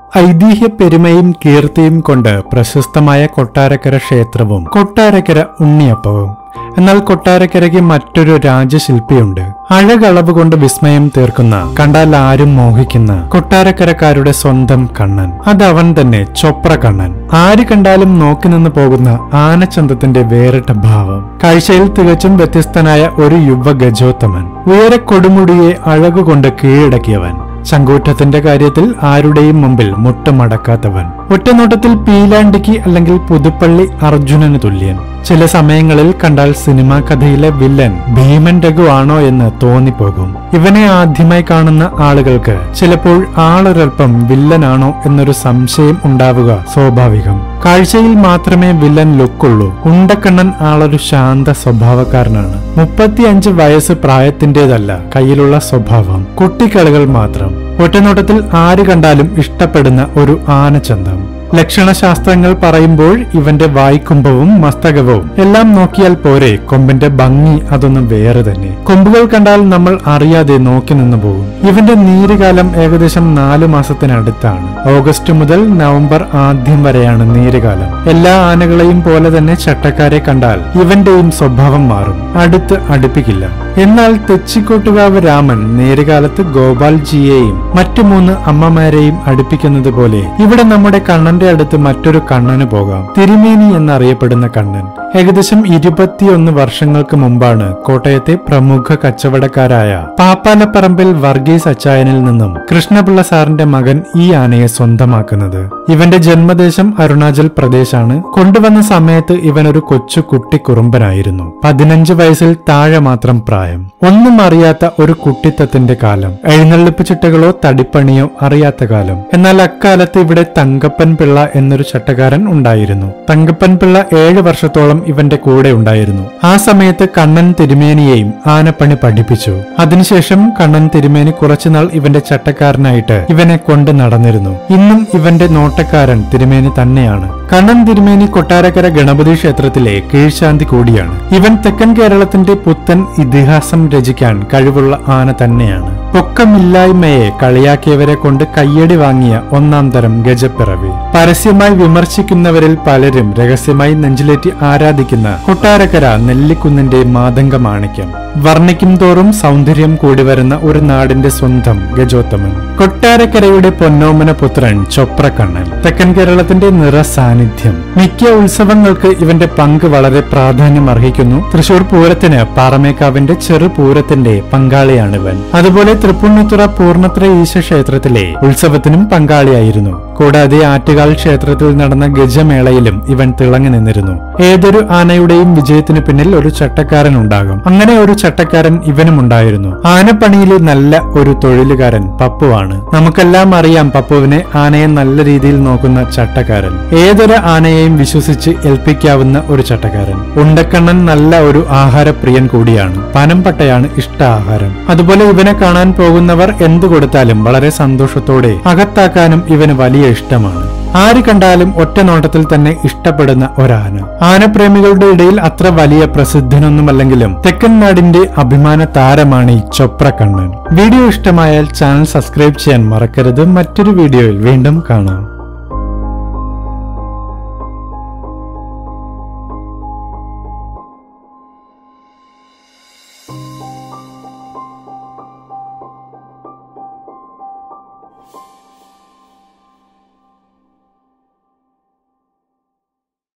ഐതിഹ്യ പെരുമയും കീർത്തിയും കൊണ്ട് പ്രശസ്തമായ കൊട്ടാരക്കര ക്ഷേത്രവും കൊട്ടാരക്കര ഉണ്ണിയപ്പവും എന്നാൽ കൊട്ടാരക്കരയ്ക്ക് മറ്റൊരു രാജശില്പിയുണ്ട് അഴകളവ് കൊണ്ട് വിസ്മയം തീർക്കുന്ന കണ്ടാൽ ആരും മോഹിക്കുന്ന കൊട്ടാരക്കരക്കാരുടെ സ്വന്തം കണ്ണൻ അതവൻ തന്നെ ചൊപ്ര കണ്ണൻ ആര് കണ്ടാലും നോക്കി നിന്ന് പോകുന്ന ആനച്ചന്തത്തിന്റെ വേറിട്ട ഭാവം കാഴ്ചയിൽ തികച്ചും വ്യത്യസ്തനായ ഒരു യുവ ഗജോത്തമൻ ഉയരെ കൊടുമുടിയെ അഴകുകൊണ്ട് കീഴടക്കിയവൻ ചങ്കൂറ്റത്തിന്റെ കാര്യത്തിൽ ആരുടെയും മുമ്പിൽ മുട്ടുമടക്കാത്തവൻ ഒറ്റനോട്ടത്തിൽ പീലാണ്ടിക്ക് അല്ലെങ്കിൽ പുതുപ്പള്ളി അർജുനന് തുല്യൻ ചില സമയങ്ങളിൽ കണ്ടാൽ സിനിമാ കഥയിലെ വില്ലൻ ഭീമൻ രഘു ആണോ എന്ന് തോന്നിപ്പോകും ഇവനെ ആദ്യമായി കാണുന്ന ആളുകൾക്ക് ചിലപ്പോൾ ആളൊരൽപ്പം വില്ലനാണോ എന്നൊരു സംശയം ഉണ്ടാവുക സ്വാഭാവികം കാഴ്ചയിൽ മാത്രമേ വില്ലൻ ലുക്കുള്ളൂ ഉണ്ടക്കണ്ണൻ ആളൊരു ശാന്ത സ്വഭാവക്കാരനാണ് മുപ്പത്തിയഞ്ച് വയസ്സ് പ്രായത്തിന്റേതല്ല കയ്യിലുള്ള സ്വഭാവം കുട്ടിക്കളികൾ മാത്രം ഒറ്റനോട്ടത്തിൽ ആര് കണ്ടാലും ഇഷ്ടപ്പെടുന്ന ഒരു ആനച്ചന്തം ലക്ഷണശാസ്ത്രങ്ങൾ പറയുമ്പോൾ ഇവന്റെ വായ്ക്കുംഭവും മസ്തകവും എല്ലാം നോക്കിയാൽ പോരെ കൊമ്പിന്റെ ഭംഗി അതൊന്നും വേറെ തന്നെ കൊമ്പുകൾ കണ്ടാൽ നമ്മൾ അറിയാതെ നോക്കി നിന്ന് പോകും ഇവന്റെ നീരുകാലം ഏകദേശം നാലു മാസത്തിനടുത്താണ് ഓഗസ്റ്റ് മുതൽ നവംബർ ആദ്യം വരെയാണ് നീരുകാലം എല്ലാ ആനകളെയും പോലെ തന്നെ ചട്ടക്കാരെ കണ്ടാൽ ഇവന്റെയും സ്വഭാവം മാറും അടുത്ത് അടുപ്പിക്കില്ല എന്നാൽ തെച്ചിക്കോട്ടുകാവ് രാമൻ നേരുകാലത്ത് ഗോപാൽജിയെയും മറ്റു മൂന്ന് അമ്മമാരെയും അടുപ്പിക്കുന്നത് പോലെ ഇവിടെ നമ്മുടെ കണ്ണന്റെ അടുത്ത് മറ്റൊരു കണ്ണന് പോകാം തിരുമേനി എന്നറിയപ്പെടുന്ന കണ്ണൻ ഏകദേശം ഇരുപത്തിയൊന്ന് വർഷങ്ങൾക്ക് മുമ്പാണ് കോട്ടയത്തെ പ്രമുഖ കച്ചവടക്കാരായ പാപ്പാലപ്പറമ്പിൽ വർഗീസ് അച്ചായനിൽ നിന്നും കൃഷ്ണപിള്ള സാറിന്റെ മകൻ ഈ ആനയെ സ്വന്തമാക്കുന്നത് ഇവന്റെ ജന്മദേശം അരുണാചൽ പ്രദേശാണ് കൊണ്ടുവന്ന സമയത്ത് ഇവൻ ഒരു കൊച്ചു കുട്ടി കുറുമ്പനായിരുന്നു പതിനഞ്ച് വയസ്സിൽ താഴെ മാത്രം പ്രായം ഒന്നും അറിയാത്ത ഒരു കുട്ടിത്തത്തിന്റെ കാലം എഴുന്നള്ളിപ്പ് ചിട്ടകളോ തടിപ്പണിയോ അറിയാത്ത കാലം എന്നാൽ അക്കാലത്ത് ഇവിടെ തങ്കപ്പൻ പിള്ള എന്നൊരു ചട്ടക്കാരൻ ഉണ്ടായിരുന്നു തങ്കപ്പൻ പിള്ള ഏഴ് വർഷത്തോളം ഇവന്റെ കൂടെ ഉണ്ടായിരുന്നു ആ സമയത്ത് കണ്ണൻ തിരുമേനിയെയും ആനപ്പണി പഠിപ്പിച്ചു അതിനുശേഷം കണ്ണൻ തിരുമേനി കുറച്ചുനാൾ ഇവന്റെ ചട്ടക്കാരനായിട്ട് ഇവനെ കൊണ്ട് നടന്നിരുന്നു ഇന്നും ഇവന്റെ നോട്ടക്കാരൻ തിരുമേനി തന്നെയാണ് കണ്ണൻ തിരുമേനി കൊട്ടാരക്കര ഗണപതി ക്ഷേത്രത്തിലെ കീഴ്ശാന്തി കൂടിയാണ് ഇവൻ തെക്കൻ കേരളത്തിന്റെ പുത്തൻ ഇതിഹാസം രചിക്കാൻ കഴിവുള്ള ആന തന്നെയാണ് പൊക്കമില്ലായ്മയെ കളിയാക്കിയവരെ കൊണ്ട് കയ്യടി വാങ്ങിയ ഒന്നാം തരം ഗജപ്പിറവി പരസ്യമായി വിമർശിക്കുന്നവരിൽ പലരും രഹസ്യമായി നെഞ്ചിലേറ്റി ആരാധിക്കുന്ന കൊട്ടാരക്കര നെല്ലിക്കുന്നിന്റെ മാതംഗ മാണിക്യം വർണ്ണിക്കും തോറും സൗന്ദര്യം കൂടി വരുന്ന ഒരു നാടിന്റെ സ്വന്തം ഗജോത്തമൻ കൊട്ടാരക്കരയുടെ പൊന്നോമന പുത്രൻ ചൊപ്രക്കണ്ണൻ തെക്കൻ കേരളത്തിന്റെ നിറ സാന്നിധ്യം മിക്ക ഉത്സവങ്ങൾക്ക് ഇവന്റെ പങ്ക് വളരെ പ്രാധാന്യം അർഹിക്കുന്നു തൃശൂർ പൂരത്തിന് പാറമേക്കാവിന്റെ ചെറുപൂരത്തിന്റെ പങ്കാളിയാണിവൻ അതുപോലെ തൃപ്പുണിത്തുറ പൂർണ്ണത്ര ഈശ ക്ഷേത്രത്തിലെ ഉത്സവത്തിനും പങ്കാളിയായിരുന്നു കൂടാതെ ആറ്റുകാൽ ക്ഷേത്രത്തിൽ നടന്ന ഗജമേളയിലും ഇവൻ തിളങ്ങി നിന്നിരുന്നു ഏതൊരു ആനയുടെയും വിജയത്തിനു പിന്നിൽ ഒരു ചട്ടക്കാരൻ ഉണ്ടാകും അങ്ങനെ ഒരു ചട്ടക്കാരൻ ഇവനും ഉണ്ടായിരുന്നു ആനപ്പണിയിലെ നല്ല ഒരു തൊഴിലുകാരൻ പപ്പുവാണ് നമുക്കെല്ലാം അറിയാം പപ്പുവിനെ ആനയെ നല്ല രീതിയിൽ നോക്കുന്ന ചട്ടക്കാരൻ ഏതൊരു ആനയെയും വിശ്വസിച്ച് ഏൽപ്പിക്കാവുന്ന ഒരു ചട്ടക്കാരൻ ഉണ്ടക്കണ്ണൻ നല്ല ഒരു ആഹാരപ്രിയൻ കൂടിയാണ് പനംപട്ടയാണ് ഇഷ്ട ആഹാരം അതുപോലെ ഇവനെ കാണാൻ പോകുന്നവർ എന്തു കൊടുത്താലും വളരെ സന്തോഷത്തോടെ അകത്താക്കാനും ഇവന് വലിയ ഇഷ്ടമാണ് ആര് കണ്ടാലും ഒറ്റ നോട്ടത്തിൽ തന്നെ ഇഷ്ടപ്പെടുന്ന ഒരാന ആനപ്രേമികളുടെ ഇടയിൽ അത്ര വലിയ പ്രസിദ്ധനൊന്നുമല്ലെങ്കിലും തെക്കൻ നാടിന്റെ അഭിമാന താരമാണ് ഈ ചൊപ്ര കണ്ണൻ വീഡിയോ ഇഷ്ടമായാൽ ചാനൽ സബ്സ്ക്രൈബ് ചെയ്യാൻ മറക്കരുത് മറ്റൊരു വീഡിയോയിൽ വീണ്ടും കാണാം